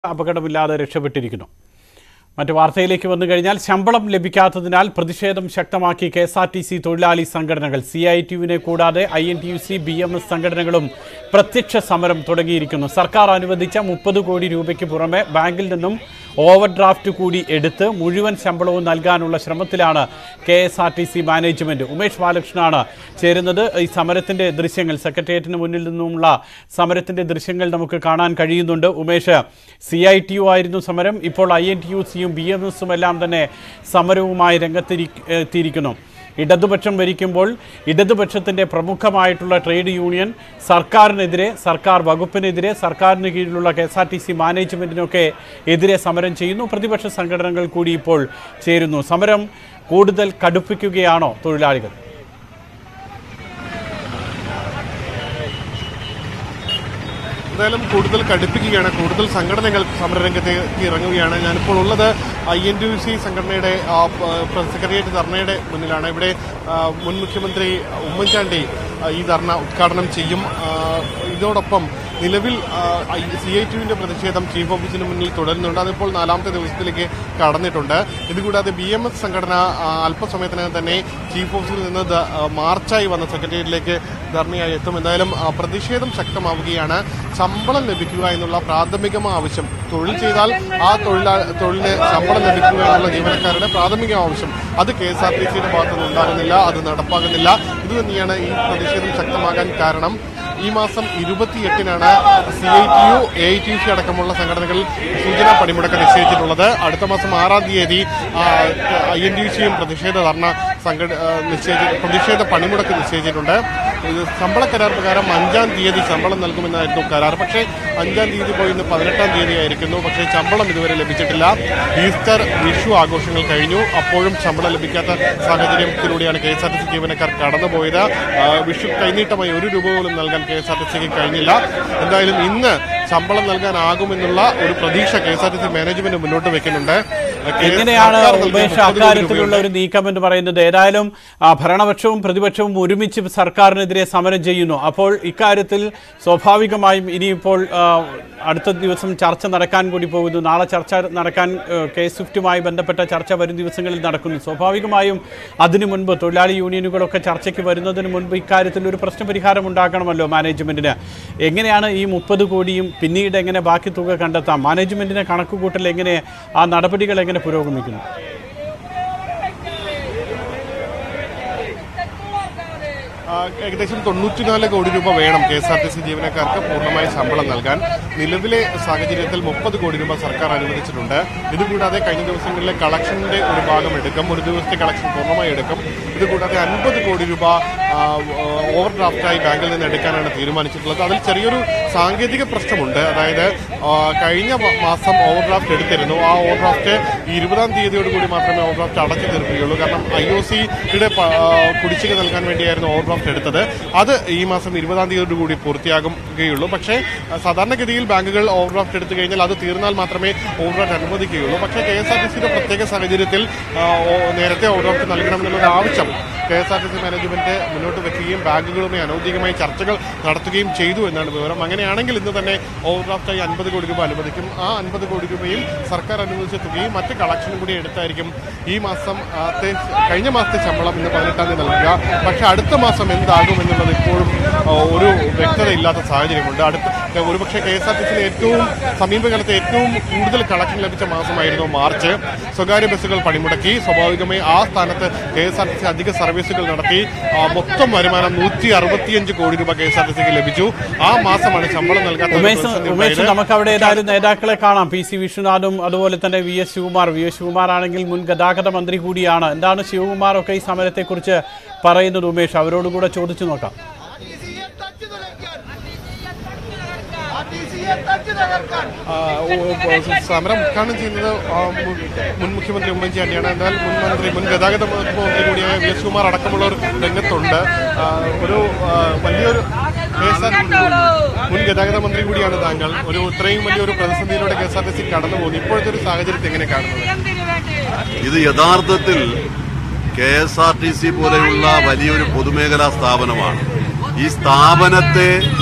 അപകടമില്ലാതെ രക്ഷപ്പെട്ടിരിക്കുന്നു മറ്റു വാർത്തയിലേക്ക് വന്നു കഴിഞ്ഞാൽ ശമ്പളം ലഭിക്കാത്തതിനാൽ പ്രതിഷേധം ശക്തമാക്കി K S R T C തൊഴിലാളി സംഘടനകൾ സി ഐ ടി യുവിനെ കൂടാതെ I N T U C B M S സംഘടനകളും പ്രത്യക്ഷ സമരം തുടങ്ങിയിരിക്കുന്നു സർക്കാർ അനുവദിച്ച മുപ്പത് കോടി രൂപയ്ക്ക് പുറമെ ബാങ്കിൽ നിന്നും ഓവർ ഡ്രാഫ്റ്റ് കൂടി എടുത്ത് മുഴുവൻ ശമ്പളവും നൽകാനുള്ള ശ്രമത്തിലാണ് K S R T C management Umesh ബാലകൃഷ്ണനാണ് ചേരുന്നത് ഈ സമരത്തിന്റെ ദൃശ്യങ്ങൾ സെക്രട്ടേറിയറ്റിന് മുന്നിൽ നിന്നുമുള്ള സമരത്തിന്റെ ദൃശ്യങ്ങൾ നമുക്ക് കാണാൻ കഴിയുന്നുണ്ട് Umesh C I T U ആയിരുന്നു സമരം ഇപ്പോൾ ഐ എൻ ടി യു സിയും ബി എം എസും എല്ലാം തന്നെ സമരവുമായി രംഗത്തിരി എത്തിയിരിക്കുന്നു ഇടതുപക്ഷം ഭരിക്കുമ്പോൾ ഇടതുപക്ഷത്തിൻ്റെ പ്രമുഖമായിട്ടുള്ള ട്രേഡ് യൂണിയൻ സർക്കാരിനെതിരെ സർക്കാർ വകുപ്പിനെതിരെ സർക്കാരിന് കീഴിലുള്ള K S R T C മാനേജ്മെൻറ്റിനൊക്കെ എതിരെ സമരം ചെയ്യുന്നു പ്രതിപക്ഷ സംഘടനകൾ കൂടി ഇപ്പോൾ ചേരുന്നു സമരം കൂടുതൽ കടുപ്പിക്കുകയാണോ തൊഴിലാളികൾ എന്തായാലും കൂടുതൽ കടുപ്പിക്കുകയാണ് കൂടുതൽ സംഘടനകൾ സമരരംഗത്തേക്ക് ഇറങ്ങുകയാണ് ഞാനിപ്പോൾ ഉള്ളത് I N T U C സംഘടനയുടെ ആ, പ- സെക്രട്ടേറിയറ്റ് ധർണയുടെ മുന്നിലാണ് ഇവിടെ ആ, മുൻ മുഖ്യമന്ത്രി ഉമ്മൻചാണ്ടി ആ, ഈ ധർണ ഉദ്ഘാടനം ചെയ്യും ആ, ഇതോടൊപ്പം നിലവിൽ സി ഐ ടിയുവിന്റെ പ്രതിഷേധം ചീഫ് ഓഫീസിന് മുന്നിൽ തുടരുന്നുണ്ട് അതിപ്പോൾ നാലാമത്തെ ദിവസത്തിലേക്ക് കടന്നിട്ടുണ്ട് ഇതുകൂടാതെ ബി എം എസ് സംഘടന ആ, അല്പസമയത്തിനകം തന്നെ ചീഫ് ഓഫീസിൽ നിന്ന് ദ- ആ, മാർച്ചായി വന്ന സെക്രട്ടേറിയറ്റിലേക്ക് ധർണയായി എത്തും എന്തായാലും ആ, പ്രതിഷേധം ശക്തമാവുകയാണ് ശമ്പളം ലഭിക്കുക എന്നുള്ള പ്രാഥമികമായ ആവശ്യം തൊഴിൽ ചെയ്താൽ ആ തൊഴിലാ തൊഴിലിന് ശമ്പളം ലഭിക്കുക എന്നുള്ള ജീവനക്കാരുടെ പ്രാഥമിക ആവശ്യം അത് കെ എസ് ആർ ടി സിയുടെ ഭാഗത്തുനിന്ന് ഉണ്ടാകുന്നില്ല അത് നടപ്പാകുന്നില്ല ഇത് തന്നെയാണ് ഈ പ്രതിഷേധം ശക്തമാകാൻ കാരണം ഈ മാസം ഇരുപത്തിയെട്ടിനാണ് C I T U A I T C അടക്കമുള്ള സംഘടനകൾ സൂചനാ പണിമുടക്ക് നിശ്ചയിച്ചിട്ടുള്ളത് അടുത്ത മാസം ആറാം തീയതി ഐ എൻ ടി സിയും പ്രതിഷേധ ധർണ സംഘട ആ, നിശ്ചയിച്ച് പ്രതിഷേധ പണിമുടക്ക് നിശ്ചയിച്ചിട്ടുണ്ട് ഇത് ശമ്പള കരാർ പ്രകാരം അഞ്ചാം തീയതി ശമ്പളം നൽകുമെന്നായിരുന്നു കരാർ പക്ഷേ അഞ്ചാം തീയതി പോയി ഇന്ന് പതിനെട്ടാം തീയതി ആയിരിക്കുന്നു പക്ഷേ ശമ്പളം ഇതുവരെ ലഭിച്ചിട്ടില്ല ഈസ്റ്റർ വിഷു ആഘോഷങ്ങൾ കഴിഞ്ഞു അപ്പോഴും ശമ്പളം ലഭിക്കാത്ത സാഹചര്യത്തിലൂടെയാണ് K S R T C ജീവനക്കാർ കടന്നുപോയത് ആ, വിഷു കൈനീട്ടമായി ഒരു രൂപ പോലും നൽകാൻ കെ എസ് ആർ ടി സിക്ക് കഴിഞ്ഞില്ല എന്തായാലും ഇന്ന് ശമ്പളം നൽകാനാകുമെന്നുള്ള ഒരു പ്രതീക്ഷ K S R T C management മുന്നോട്ട് വെക്കുന്നുണ്ട് കെ- എങ്ങനെയാണ് സർക്കാർ നൽകിയ ഉമേഷ് 30 കോടി അക്കാര്യത്തിലുള്ള രൂപയുടെ ഒരു നീക്കം എന്ന് പറയുന്നത് ഏതായാലും ആ, ഭരണപക്ഷവും പ്രതിപക്ഷവും ഒരുമിച്ച് സർക്കാരിനെതിരെ സമരം ചെയ്യുന്നു അപ്പോൾ ഇക്കാര്യത്തിൽ സ്വാഭാവികമായും ഇനിയിപ്പോൾ ആ, അടുത്ത ദിവസം ചർച്ച നടക്കാൻ കൂടി പോകുന്നു നാളെ ചർച്ച നടക്കാൻ ആ, കെ സ്വിഫ്റ്റുമായി ബന്ധപ്പെട്ട ചർച്ച വരും ദിവസങ്ങളിൽ നടക്കുന്നു സ്വാഭാവികമായും അതിനു മുൻപ് തൊഴിലാളി യൂണിയനുകളൊക്കെ ചർച്ചയ്ക്ക് വരുന്നതിന് മുൻപ് ഇക്കാര്യത്തിൽ ഒരു പ്രശ്നപരിഹാരം ഉണ്ടാക്കണമല്ലോ മാനേജ്മെന്റിന് എങ്ങനെയാണ് ഈ മുപ്പത് കോടിയും പിന്നീട് എങ്ങനെ ബാക്കി തുക കണ്ടെത്താം മാനേജ്മെന്റിന്റെ കണക്കുകൂട്ടൽ എങ്ങനെ ആ നടപടികൾ എങ്ങനെ പുരോഗമിക്കുന്നു ആ, ഏകദേശം തൊണ്ണൂറ്റിനാല് കോടി രൂപ വേണം K S R T C ജീവനക്കാർക്ക് പൂർണ്ണമായി ശമ്പളം നൽകാൻ നിലവിലെ സാഹചര്യത്തിൽ മുപ്പത് കോടി രൂപ സർക്കാർ അനുവദിച്ചിട്ടുണ്ട് ഇതുകൂടാതെ കഴിഞ്ഞ ദിവസങ്ങളിലെ കളക്ഷന്റെ ഒരു ഭാഗം എടുക്കും ഒരു ദിവസത്തെ കളക്ഷൻ പൂർണ്ണമായി എടുക്കും ഇതുകൂടാതെ അൻപത് കോടി രൂപ ആ, ഓവർ ഡ്രാഫ്റ്റായി ബാങ്കിൽ നിന്ന് എടുക്കാനാണ് തീരുമാനിച്ചിട്ടുള്ളത് അതിൽ ചെറിയൊരു സാങ്കേതിക പ്രശ്നമുണ്ട് അതായത് ആ, കഴിഞ്ഞ മ- മാസം ഓവർ ഡ്രാഫ്റ്റ് എടുത്തിരുന്നു ആ ഓവർ ഡ്രാഫ്റ്റ് ഈ ഇരുപതാം തീയതിയോട് കൂടി മാത്രമേ ഓവർ ഡ്രാഫ്റ്റ് അടച്ചു തീർക്കുകയുള്ളൂ കാരണം ഐ ഒ സിയുടെ കുടിശ്ശിക നൽകാൻ വേണ്ടിയായിരുന്നു ഓവർ ഡ്രാഫ്റ്റ് എടുത്തത് അത് ഈ മാസം ഇരുപതാം തീയതിയോട് കൂടി പൂർത്തിയാകുകയുള്ളൂ പക്ഷേ ആ, സാധാരണഗതിയിൽ ബാങ്കുകൾ ഓവർ ഡ്രാഫ്റ്റ് എടുത്തു കഴിഞ്ഞാൽ അത് തീർന്നാൽ മാത്രമേ ഓവർ ഡ്രാഫ്റ്റ് അനുവദിക്കുകയുള്ളൂ പക്ഷേ കെ എസ് ആർ ടി സിയുടെ പ്രത്യേക സാഹചര്യത്തിൽ ആ, ഓ- നേരത്തെ ഓവർ ഡ്രാഫ്റ്റ് നൽകണമെന്നുള്ളൊരു ആവശ്യം K S R T C management മുന്നോട്ട് വെക്കുകയും ബാങ്കുകളുമായി അനൗദ്യോഗികമായി ചർച്ചകൾ നടത്തുകയും ചെയ്തു എന്നാണ് വിവരം അങ്ങനെയാണെങ്കിൽ ഇന്ന് തന്നെ ഓവർ ഡ്രാഫ്റ്റായി അൻപത് കോടി രൂപ അനുവദിക്കും ആ അൻപത് കോടി രൂപയും സർക്കാർ അനുവദിച്ച തുകയും മറ്റ് കളക്ഷനും കൂടി എടുത്തായിരിക്കും ഈ മാസം ആത്തെ കഴിഞ്ഞ മാസത്തെ ശമ്പളം ഇന്ന് പതിനെട്ടാം തീയതി നൽകുക പക്ഷേ അടുത്ത മാസം എന്താകും എന്നുള്ളത് ഇപ്പോഴും ആ, ഒരു വ്യക്തതയില്ലാത്ത സാഹചര്യമുണ്ട് അടുത്ത ഒരുപക്ഷെ കെ എസ് ആർ ടി സിയിലെ ഏറ്റവും സമീപകാലത്തെ ഏറ്റവും കൂടുതൽ കളക്ഷൻ ലഭിച്ച മാസമായിരുന്നു മാർച്ച് സ്വകാര്യ ബസ്സുകൾ പണിമുടക്കി സ്വാഭാവികമായി ആ സ്ഥാനത്ത് K S R T C അധിക സർവീസുകൾ നടത്തി ആ, മൊത്തം വരുമാനം നൂറ്റി അറുപത്തിയഞ്ച് കോടി രൂപ കെ എസ് ആർ ടി സിക്ക് ലഭിച്ചു ആ മാസമാണ് ശമ്പളം നൽകാത്ത ഒരു ഉമേഷ് പ്രതിസന്ധി ഉമേഷ് ഉണ്ടായത്. നമുക്ക് അവിടെ ഏതായാലും നേതാക്കളെ കാണാം പി സി വിശ്വനാഥും അതുപോലെ തന്നെ V S Sivakumar V S Sivakumar ആണെങ്കിൽ മുൻ ഗതാഗത മന്ത്രി കൂടിയാണ് എന്താണ് ശിവകുമാർ ഒക്കെ ഈ സമരത്തെക്കുറിച്ച് പറയുന്നത് ഉമേഷ് അവരോട് കൂടെ ചോദിച്ചു നോക്കാം ആ, ഓ, ഓ, സമരം ഉദ്ഘാടനം ചെയ്യുന്നത് ആ, മു- മുൻ മുഖ്യമന്ത്രി ഉമ്മൻചാണ്ടിയാണ് എന്നാൽ മുൻ മന്ത്രി മുൻ ഗതാഗത വകുപ്പ് മന്ത്രി കൂടിയായ വി എസ് കുമാർ അടക്കമുള്ളവർ രംഗത്തുണ്ട് ആ, ഒരു ആ, വലിയൊരു കെ എസ് ആർ മുൻ ഗതാഗത മന്ത്രി കൂടിയാണ് താങ്കൾ ഒരു ഇത്രയും വലിയൊരു പ്രതിസന്ധിയിലൂടെ K S R T C കടന്നു പോകുന്നു ഇപ്പോഴത്തെ ഒരു സാഹചര്യത്തെ എങ്ങനെ കാണുന്നത് ഇത് യഥാർത്ഥത്തിൽ K S R T C പോലെയുള്ള വലിയൊരു പൊതുമേഖലാ സ്ഥാപനമാണ് ഈ സ്ഥാപനത്തെ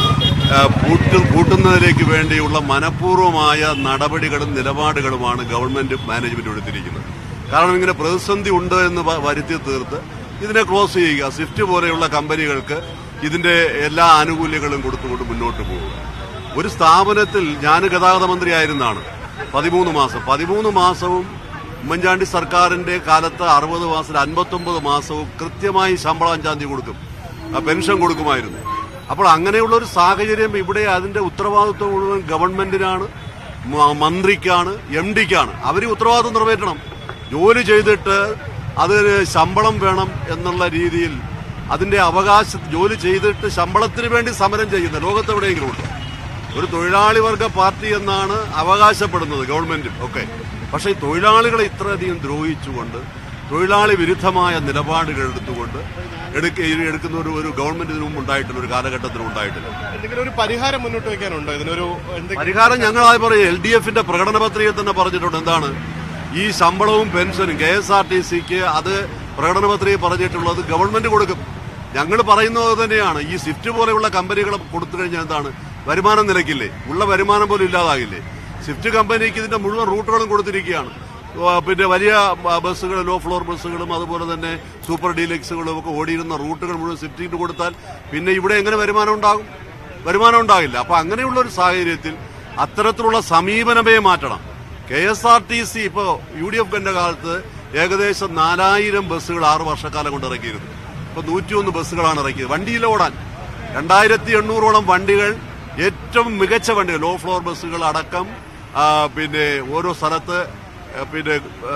ആ, പൂട്ടു പൂട്ടുന്നതിലേക്ക് വേണ്ടിയുള്ള മനഃപൂർവ്വമായ നടപടികളും നിലപാടുകളുമാണ് ഗവൺമെന്റ് മാനേജ്മെന്റ് എടുത്തിരിക്കുന്നത് കാരണം ഇങ്ങനെ പ്രതിസന്ധി ഉണ്ട് എന്ന് വ- വരുത്തി തീർത്ത് ഇതിനെ ക്ലോസ് ചെയ്യുക സ്വിഫ്റ്റ് പോലെയുള്ള കമ്പനികൾക്ക് ഇതിന്റെ എല്ലാ ആനുകൂല്യങ്ങളും കൊടുത്തുകൊണ്ട് മുന്നോട്ട് പോവുക ഒരു സ്ഥാപനത്തിൽ ഞാൻ ഗതാഗത മന്ത്രിയായിരുന്നാണ് പതിമൂന്ന് മാസം പതിമൂന്ന് മാസവും ഉമ്മൻചാണ്ടി സർക്കാരിന്റെ കാലത്ത് അറുപത് മാസത്തിൽ അൻപത്തൊമ്പത് മാസവും കൃത്യമായി ശമ്പളം അഞ്ചാം തീയതി കൊടുക്കും ആ പെൻഷൻ കൊടുക്കുമായിരുന്നു അപ്പോൾ അങ്ങനെയുള്ള ഒരു സാഹചര്യം ഇവിടെ അതിന്റെ ഉത്തരവാദിത്വം മുഴുവൻ ഗവൺമെന്റിനാണ് മ- മന്ത്രിക്കാണ് എം ഡിക്കാണ് അവർ ഉത്തരവാദിത്വം നിറവേറ്റണം ജോലി ചെയ്തിട്ട് അതിന് ശമ്പളം വേണം എന്നുള്ള രീതിയിൽ അതിന്റെ അവകാശ ജോലി ചെയ്തിട്ട് ശമ്പളത്തിന് വേണ്ടി സമരം ചെയ്യുന്ന ലോകത്തെവിടെയെങ്കിലും ഉണ്ട് ഒരു തൊഴിലാളി വർഗ പാർട്ടി എന്നാണ് അവകാശപ്പെടുന്നത് ഗവൺമെന്റും ഒക്കെ പക്ഷേ ഈ തൊഴിലാളികളെ ഇത്രയധികം ദ്രോഹിച്ചുകൊണ്ട് തൊഴിലാളി വിരുദ്ധമായ നിലപാടുകൾ എടുത്തുകൊണ്ട് എടുക്ക എടുക്കുന്ന ഒരു ഒരു ഗവൺമെന്റ് ഇതിനു മുമ്പ് ഉണ്ടായിട്ടില്ല ഒരു കാലഘട്ടത്തിലും ഉണ്ടായിട്ടില്ല എന്തെങ്കിലും ഒരു പരിഹാരം മുന്നോട്ട് വെക്കാനുണ്ടോ ഇതിനൊരു എന്തെങ്കിലും പരിഹാരം ഞങ്ങളായി പറയും എൽ ഡി എഫിന്റെ പ്രകടന പത്രികയിൽ തന്നെ പറഞ്ഞിട്ടുണ്ട് എന്താണ് ഈ ശമ്പളവും പെൻഷനും കെ എസ് ആർ ടി സിക്ക് അത് പ്രകടന പത്രികയിൽ പറഞ്ഞിട്ടുള്ളത് ഗവൺമെന്റ് കൊടുക്കും ഞങ്ങൾ പറയുന്നത് തന്നെയാണ് ഈ സ്വിഫ്റ്റ് പോലെയുള്ള കമ്പനികൾ കൊടുത്തു കഴിഞ്ഞാൽ എന്താണ് വരുമാനം നിലയ്ക്കില്ലേ ഉള്ള വരുമാനം പോലും ഇല്ലാതാകില്ലേ സ്വിഫ്റ്റ് കമ്പനിക്ക് ഇതിന്റെ മുഴുവൻ റൂട്ടുകളും കൊടുത്തിരിക്കുകയാണ് ആ, പിന്നെ വലിയ ബ- ബസ്സുകൾ ലോ ഫ്ലോർ ബസ്സുകളും അതുപോലെ തന്നെ സൂപ്പർ ഡീലക്സുകളും ഒക്കെ ഓടിയിരുന്ന റൂട്ടുകൾ മുഴുവൻ സ്വിഫ്റ്റിന് കൊടുത്താൽ പിന്നെ ഇവിടെ എങ്ങനെ വരുമാനം ഉണ്ടാകും വരുമാനം ഉണ്ടാകില്ല അപ്പൊ അങ്ങനെയുള്ള ഒരു സാഹചര്യത്തിൽ അത്തരത്തിലുള്ള സമീപനമേ മാറ്റണം K S R T C ഇപ്പോ യു ഡി എഫിന്റെ കാലത്ത് ഏകദേശം നാലായിരം ബസ്സുകൾ ആറ് വർഷക്കാലം കൊണ്ട് ഇറക്കിയിരുന്നു ഇപ്പൊ നൂറ്റിയൊന്ന് ബസ്സുകളാണ് ഇറക്കിയത് വണ്ടിയിൽ ഓടാൻ രണ്ടായിരത്തി എണ്ണൂറോളം വണ്ടികൾ ഏറ്റവും മികച്ച വണ്ടികൾ ലോ ഫ്ലോർ ബസ്സുകൾ അടക്കം ആ, പിന്നെ ഓരോ സ്ഥലത്ത് ആ, പിന്നെ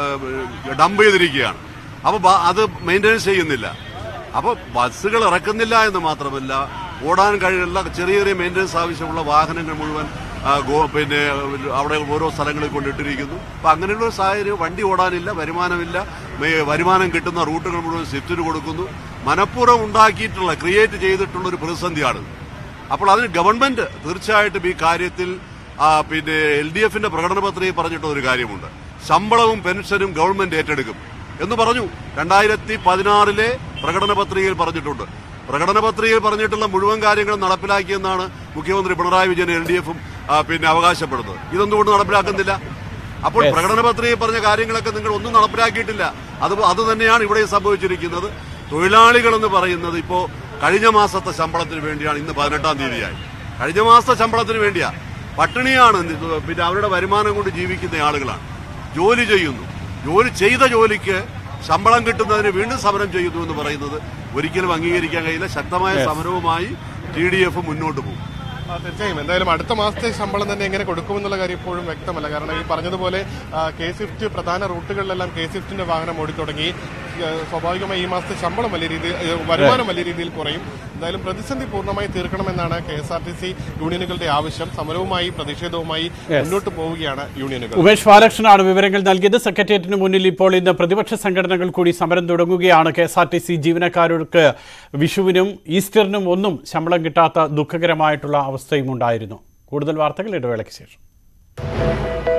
ഡംപ് ചെയ്തിരിക്കുകയാണ് അപ്പൊ ബ- അത് മെയിൻ്റെനൻസ് ചെയ്യുന്നില്ല അപ്പൊ ബസ്സുകൾ ഇറക്കുന്നില്ല എന്ന് മാത്രമല്ല ഓടാൻ കഴിയുള്ള ചെറിയ ചെറിയ മെയിൻ്റനൻസ് ആവശ്യമുള്ള വാഹനങ്ങൾ മുഴുവൻ ആ, ഗോ- പിന്നെ അവിടെ ഓരോ സ്ഥലങ്ങളിൽ കൊണ്ടിട്ടിരിക്കുന്നു അപ്പൊ അങ്ങനെയുള്ള ഒരു സാഹചര്യം വണ്ടി ഓടാനില്ല വരുമാനമില്ല മേ- വരുമാനം കിട്ടുന്ന റൂട്ടുകൾ മുഴുവൻ സ്വിഫ്റ്റിന് കൊടുക്കുന്നു മനഃപൂർവ്വം ഉണ്ടാക്കിയിട്ടുള്ള ക്രിയേറ്റ് ചെയ്തിട്ടുള്ള ഒരു പ്രതിസന്ധിയാണ് അപ്പോൾ അതിന് ഗവൺമെന്റ് തീർച്ചയായിട്ടും ഈ കാര്യത്തിൽ ആ, പിന്നെ എൽ ഡി എഫിന്റെ പ്രകടന പത്രികയിൽ പറഞ്ഞിട്ടുള്ള ഒരു കാര്യമുണ്ട് ശമ്പളവും പെൻഷനും ഗവൺമെന്റ് ഏറ്റെടുക്കും എന്ന് പറഞ്ഞു രണ്ടായിരത്തി പതിനാറിലെ പ്രകടന പത്രികയിൽ പറഞ്ഞിട്ടുണ്ട് പ്രകടന പത്രികയിൽ പറഞ്ഞിട്ടുള്ള മുഴുവൻ കാര്യങ്ങളും നടപ്പിലാക്കിയെന്നാണ് മുഖ്യമന്ത്രി പിണറായി വിജയൻ എൽ ഡി എഫും പിന്നെ അവകാശപ്പെടുന്നത് ഇതൊന്നുകൊണ്ട് നടപ്പിലാക്കുന്നില്ല അപ്പോൾ Yes. പ്രകടന പത്രികയിൽ പറഞ്ഞ കാര്യങ്ങളൊക്കെ നിങ്ങൾ ഒന്നും നടപ്പിലാക്കിയിട്ടില്ല അത് അത് തന്നെയാണ് ഇവിടെ സംഭവിച്ചിരിക്കുന്നത് തൊഴിലാളികൾ എന്ന് പറയുന്നത് ഇപ്പോ കഴിഞ്ഞ മാസത്തെ ശമ്പളത്തിന് വേണ്ടിയാണ് ഇന്ന് പതിനെട്ടാം തീയതിയായി കഴിഞ്ഞ മാസത്തെ ശമ്പളത്തിന് വേണ്ടിയാ പട്ടിണിയാണ് ഇത് പിന്നെ അവരുടെ വരുമാനം കൊണ്ട് ജീവിക്കുന്ന ആളുകളാണ് ജോലി ചെയ്യുന്നു ജോലി ചെയ്ത ജോലിക്ക് ശമ്പളം കിട്ടുന്നതിന് വീണ്ടും സമരം ചെയ്യുന്നു എന്ന് പറയുന്നത് ഒരിക്കലും അംഗീകരിക്കാൻ കഴിയില്ല ശക്തമായ Yes. സമരവുമായി ടി ഡി എഫ് മുന്നോട്ട് പോകും ആ, തീർച്ചയായും എന്തായാലും അടുത്ത മാസത്തെ ശമ്പളം തന്നെ എങ്ങനെ കൊടുക്കുമെന്നുള്ള കാര്യം ഇപ്പോഴും വ്യക്തമല്ല കാരണം ഈ പറഞ്ഞതുപോലെ ആ, കെ സ്വിഫ്റ്റ് പ്രധാന റൂട്ടുകളിലെല്ലാം കെ സ്വിഫ്റ്റിന്റെ വാഹനം ഓടിത്തുടങ്ങി ആ, സ്വാഭാവികമായി ഈ മാസത്തെ ശമ്പളം വലിയ രീതിയിൽ ഏ, വരുമാനം വലിയ രീതിയിൽ കുറയും എന്തായാലും പ്രതിസന്ധി പൂർണ്ണമായി തീർക്കണമെന്നാണ് K S R T C യൂണിയനുകളുടെ ആവശ്യം സമരവുമായി പ്രതിഷേധവുമായി മുന്നോട്ട് പോവുകയാണ് യൂണിയനുകൾ ഉമേഷ് ബാലകൃഷ്ണനാണ് വിവരങ്ങൾ നൽകിയത് സെക്രട്ടേറിയറ്റിന് മുന്നിൽ ഇപ്പോൾ ഇന്ന് പ്രതിപക്ഷ സംഘടനകൾ കൂടി സമരം തുടങ്ങുകയാണ് K S R T C ജീവനക്കാർക്ക് വിഷുവിനും ഈസ്റ്ററിനും ഒന്നും ശമ്പളം കിട്ടാത്ത ദുഃഖകരമായിട്ടുള്ള അവസ്ഥയും ഉണ്ടായിരുന്നു കൂടുതൽ വാർത്തകൾ ഇടവേളയ്ക്ക് ശേഷം